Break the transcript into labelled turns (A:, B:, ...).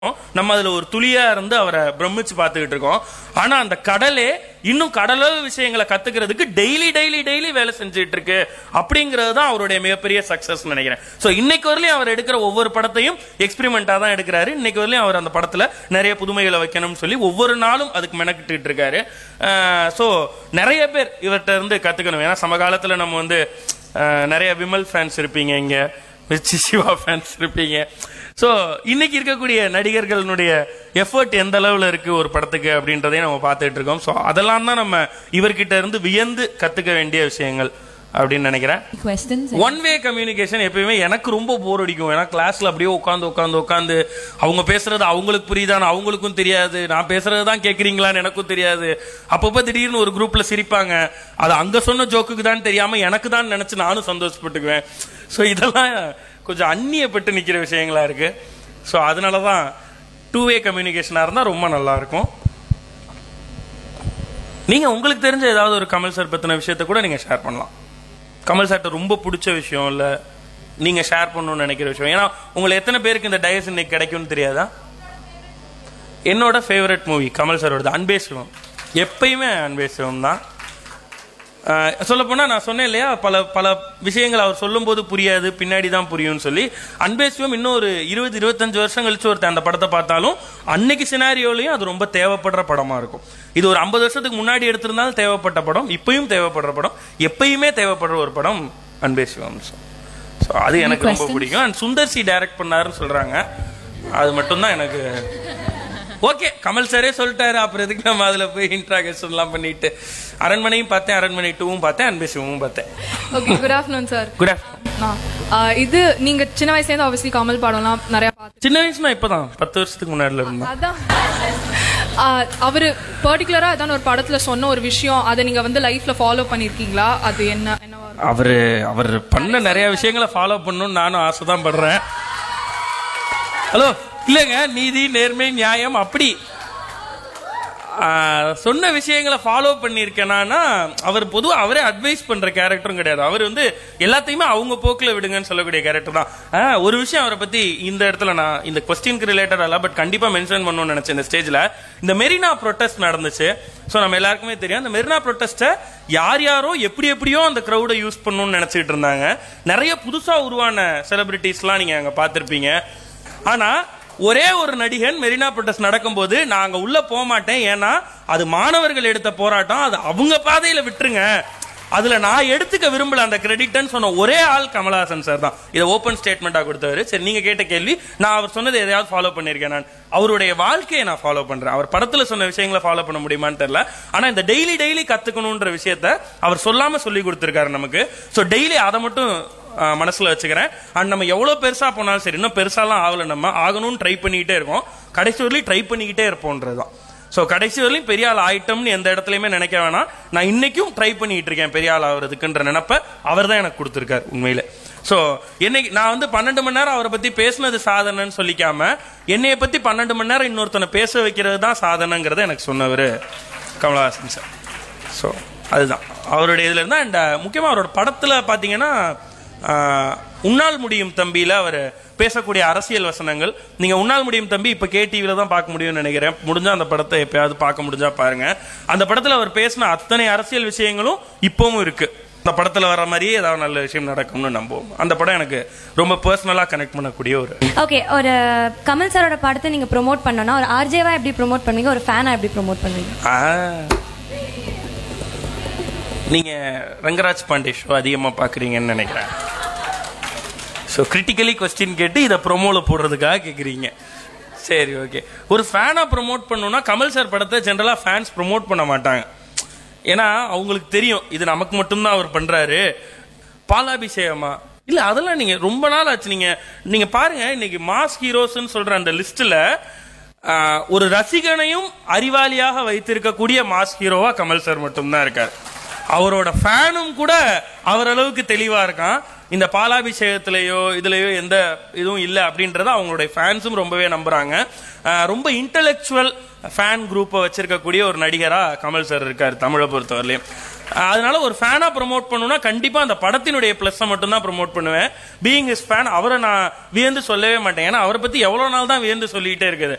A: நம்ம அதுல ஒரு துளியா இருந்து அவரை பிரமிச்சு பார்த்துக்கிட்டு இருக்கோம் ஆனா அந்த கடலே இன்னும் கடலளவு விஷயங்களை கத்துக்கிறதுக்கு டெய்லி டெய்லி டெய்லி வேலை செஞ்சுட்டு இருக்கு அப்படிங்கிறது தான் அவருடைய மிகப்பெரிய சக்சஸ் நினைக்கிறேன் சோ இன்னைக்கு வரலையும் அவர் எடுக்கிற ஒவ்வொரு படத்தையும் எக்ஸ்பெரிமெண்டா தான் எடுக்கிறாரு இன்னைக்கு வரலையும் அவர் அந்த படத்துல நிறைய புதுமைகளை வைக்கணும்னு சொல்லி ஒவ்வொரு நாளும் அதுக்கு மெனக்கிட்டு இருக்காரு சோ நிறைய பேர் இவர்கிட்ட இருந்து கத்துக்கணும் ஏன்னா சமகாலத்துல நம்ம வந்து அஹ், நிறைய விமல் ஃபேன்ஸ் இருப்பீங்க இங்க மிர்ச்சி சிவா ஃபேன்ஸ் இருப்பீங்க ஸோ இன்னைக்கு இருக்கக்கூடிய நடிகர்களுடைய எஃபர்ட் எந்த அளவில் இருக்கு ஒரு படத்துக்கு அப்படின்றதையும் நம்ம பார்த்துட்டு இருக்கோம் ஸோ அதெல்லாம் தான் நம்ம இவர்கிட்ட இருந்து வியந்து கத்துக்க வேண்டிய விஷயங்கள் அப்படின்னு நினைக்கிறேன்
B: questions.
A: ஒன் வே கம்யூனிகேஷன் எப்பயுமே எனக்கு ரொம்ப போர் அடிக்கும் ஏன்னா கிளாஸ்ல அப்படியே உட்காந்து உட்காந்து உட்காந்து அவங்க பேசுறது அவங்களுக்கு புரியுதான்னு அவங்களுக்கும் தெரியாது நான் பேசுறது தான் கேட்குறீங்களான்னு எனக்கும் தெரியாது அப்பப்போ திடீர்னு ஒரு குரூப்ல சிரிப்பாங்க அது அங்க சொன்ன ஜோக்குக்கு தான் தெரியாம எனக்கு தான் நினைச்சு நானும் சந்தோஷப்பட்டுக்குவேன் ஸோ இதெல்லாம் கொஞ்சம் அந்நியப்பட்டு நிக்கிற விஷயங்களா இருக்கு ஸோ அதனால தான் டூ வே கம்யூனிகேஷனாக இருந்தால் ரொம்ப நல்லா இருக்கும் நீங்க உங்களுக்கு தெரிஞ்ச ஏதாவது ஒரு கமல் சார் பத்தின விஷயத்த கூட நீங்க ஷேர் பண்ணலாம் கமல் சார்ட்ட ரொம்ப பிடிச்ச விஷயம் இல்ல நீங்க ஷேர் பண்ணணும்னு நினைக்கிற விஷயம் ஏன்னா உங்களை எத்தனை பேருக்கு இந்த டயஸ் இன்னைக்கு கிடைக்கும்னு தெரியாதா என்னோட ஃபேவரட் மூவி கமல் சாரோட அன்பே சிவம் எப்பயுமே அன்பே சிவம் தான் சொல்ல போனா நான் சொன்னேன் இல்லையா பல பல விஷயங்கள் அவர் சொல்லும்போது புரியாது பின்னாடி தான் புரியும்னு சொல்லி அன்பே சிவம் இன்னும் ஒரு இருபது இருபத்தஞ்சு வருஷம் கழிச்சு ஒருத்தன் அந்த படத்தை பார்த்தாலும் அன்னைக்கு சினாரியோலையும் அது ரொம்ப தேவைப்படுற படமா இருக்கும் இது ஒரு ஐம்பது வருஷத்துக்கு முன்னாடி எடுத்திருந்தாலும் தேவைப்பட்ட படம் இப்பயும் தேவைப்படுற படம் எப்பயுமே தேவைப்படுற ஒரு படம் அன்பே சிவம் ஸோ அது எனக்கு ரொம்ப
B: questions?
A: பிடிக்கும் அண்ட் சுந்தர் சி டைரக்ட் பண்ணாருன்னு சொல்றாங்க அது மட்டும்தான் எனக்கு ஓகே கமல் சாரே சொல்லிட்டாரு அப்புறம் எதுக்கு நம்ம அதுல போய் இன்ட்ராகேஷன் எல்லாம் பண்ணிட்டு அரண்மனையும் பார்த்தேன் அரண்மனை டூவும் பார்த்தேன் அன்பே சிவமும் பார்த்தேன்
C: okay good afternoon sir
A: good afternoon
C: இது நீங்க சின்ன வயசுலேருந்து ஆப்வியஸ்லி கமல் படம்லாம் நிறைய பார்த்து
A: சின்ன வயசுனா இப்பதான் பத்து வருஷத்துக்கு முன்னாடில இருந்தேன்
C: அதான் ஆஹ் அவரு பர்டிகுலரா அதான் ஒரு படத்துல சொன்ன ஒரு விஷயம் அதை நீங்க வந்து லைஃப்ல ஃபாலோ பண்ணிருக்கீங்களா அது என்ன என்னவா இருக்கும்?
A: அவரு அவர் பண்ண நிறைய விஷயங்களை ஃபாலோ பண்ணணும்னு நானும் ஆசைதான் படுறேன் ஹலோ இல்லைங்க நீதி நேர்மை நியாயம் அப்படி ஆ, சொன்ன விஷயங்களை ஃபாலோ பண்ணியிருக்கேனா அவர் பொதுவாக அவரே அட்வைஸ் பண்ற கேரக்டரும் கிடையாது அவர் வந்து எல்லாத்தையுமே அவங்க போக்கில் விடுங்கன்னு சொல்லக்கூடிய கேரக்டர் தான் ஆ, ஒரு விஷயம் அவரை பத்தி இந்த இடத்துல நான் இந்த கொஸ்டினுக்கு ரிலேட்டட் அல்ல பட் கண்டிப்பா மென்ஷன் பண்ணணும்னு நினைச்சேன் இந்த ஸ்டேஜ்ல இந்த மெரினா ப்ரொட்டஸ்ட் நடந்துச்சு ஸோ நம்ம எல்லாருக்குமே தெரியும் அந்த மெரினா ப்ரொட்டஸ்ட்டை யார் யாரோ எப்படி எப்படியோ அந்த க்ரௌடை யூஸ் பண்ணணும்னு நினைச்சிட்டு இருந்தாங்க நிறைய புதுசா உருவான செலிபிரிட்டிஸ்லாம் நீங்க அங்க பார்த்திருப்பீங்க ஆனா ஒரே ஒரு நடிகன் மெரினா ப்ரொட்டஸ்ட் நடக்கும்போது நான் அங்க உள்ள போக மாட்டேன் ஏன்னா அது மாணவர்கள் எடுத்த போராட்டம் அது அவங்க பாதையில விட்டுருங்க அதுல நான் எடுத்துக்க விரும்பல அந்த கிரெடிட்னு சொன்ன ஒரே ஆள் கமலஹாசன் சார் தான் இதை ஓப்பன் ஸ்டேட்மெண்டா கொடுத்தவர் சரி நீங்க கேட்ட கேள்வி நான் அவர் சொன்னது எதையாவது ஃபாலோ பண்ணிருக்கேன் நான் அவருடைய வாழ்க்கையை நான் ஃபாலோ பண்றேன் அவர் படத்துல சொன்ன விஷயங்களை ஃபாலோ பண்ண முடியுமான்னு தெரியல ஆனா இந்த டெய்லி டெய்லி கத்துக்கணும்ன்ற விஷயத்த அவர் சொல்லாம சொல்லி கொடுத்திருக்காரு நமக்கு சோ டெய்லி அதை மட்டும் ஆஹ் மனசுல வச்சுக்கிறேன் அண்ட் நம்ம எவ்வளவு பெருசா போனாலும் சரி இன்னும் பெருசாலாம் ஆகல நம்ம ஆகணும்னு ட்ரை பண்ணிக்கிட்டே இருக்கோம் கடைசி வரலையும் ட்ரை பண்ணிக்கிட்டே இருப்போன்றதுதான் ஸோ கடைசி வரலையும் பெரிய ஆள் ஆயிட்டோம்னு எந்த இடத்துலயுமே நினைக்க வேணாம் நான் இன்னைக்கும் ட்ரை பண்ணிட்டு இருக்கேன் பெரிய ஆள் ஆகுறதுக்குன்ற நினைப்ப அவர் தான் எனக்கு கொடுத்துருக்காரு உண்மையில ஸோ என்னைக்கு நான் வந்து பன்னெண்டு மணி நேரம் அவரை பத்தி பேசுனது சாதனைன்னு சொல்லிக்காம என்னைய பத்தி பன்னெண்டு மணி நேரம் இன்னொருத்தனை பேச வைக்கிறது தான் சாதனைங்கிறத எனக்கு சொன்னவர் கமலஹாசன் சார் ஸோ அதுதான் அவருடைய இதுல இருந்தா அண்ட் முக்கியமா அவரோட படத்துல பாத்தீங்கன்னா ஆஹ், உன்னால் முடியும் தம்பியில அவர் பேசக்கூடிய அரசியல் வசனங்கள் நீங்க உன்னால் முடியும் தம்பி இப்ப கே டிவில தான் பார்க்க முடியும்னு நினைக்கிறேன் முடிஞ்சா அந்த படத்தை எப்பயாவது பார்க்க முடிஞ்சா பாருங்க அந்த படத்துல அவர் பேசின அத்தனை அரசியல் விஷயங்களும் இப்பவும் இருக்கு அந்த படத்துல வர மாதிரியே ஏதாவது நல்ல விஷயம் நடக்கும்னு நம்புவோம் அந்த படம் எனக்கு ரொம்ப பர்சனலா கனெக்ட் பண்ணக்கூடிய ஒரு
D: ஓகே ஒரு கமல் சாரோட படத்தை நீங்க ப்ரோமோட் பண்ணனா ஒரு ஆர்ஜேவா எப்படி ப்ரோமோட் பண்ணுவீங்க ஒரு ஃபேனா எப்படி ப்ரோமோட் பண்ணுவீங்க
A: ஆ. நீங்க ரங்கராஜ் பாண்டே ஷோ அதிகமா பாக்குறீங்கன்னு நினைக்கிறேன் ஸோ கிரிட்டிக்கலி கொஸ்டின் கேட்டு இதை ப்ரொமோல போடுறதுக்காக கேக்குறீங்க சரி ஓகே ஒரு ஃபேனா ப்ரோமோட் பண்ணணும்னா கமல் சார் படத்தை ஜென்ரலா ஃபேன்ஸ் ப்ரோமோட் பண்ண மாட்டாங்க ஏன்னா அவங்களுக்கு தெரியும் இது நமக்கு மட்டும்தான் அவர் பண்றாரு பாலாபிஷேகமா இல்ல அதெல்லாம் நீங்க ரொம்ப நாள் ஆச்சு நீங்க நீங்க பாருங்க இன்னைக்கு மாஸ் ஹீரோஸ்னு சொல்ற அந்த லிஸ்ட்ல ஒரு ரசிகனையும் அறிவாளியாக வைத்திருக்கக்கூடிய மாஸ் ஹீரோவா கமல் சார் மட்டும்தான் இருக்கார் அவரோட ஃபேனும் கூட அவர் அளவுக்கு தெளிவா இருக்கான் இந்த பாலாபிஷேகத்திலேயோ இதுலயோ எந்த இதுவும் இல்லை அப்படின்றத அவங்களுடைய ஃபேன்ஸும் ரொம்பவே நம்புறாங்க ஆஹ் ரொம்ப இன்டலெக்சுவல் ஃபேன் குரூப்பை வச்சிருக்கக்கூடிய ஒரு நடிகரா கமல் சார் இருக்கார் தமிழை பொறுத்தவரையிலையும் அதனால ஒரு ஃபேனா ப்ரோமோட் பண்ணணும்னா கண்டிப்பா அந்த படத்தினுடைய பிளஸ் மட்டும் தான் ப்ரோமோட் பண்ணுவேன் பீயிங் இஸ் ஃபேன் அவரை நான் வியந்து சொல்லவே மாட்டேன் ஏன்னா அவரை பத்தி எவ்வளவு நாள் தான் வியந்து சொல்லிட்டே இருக்குது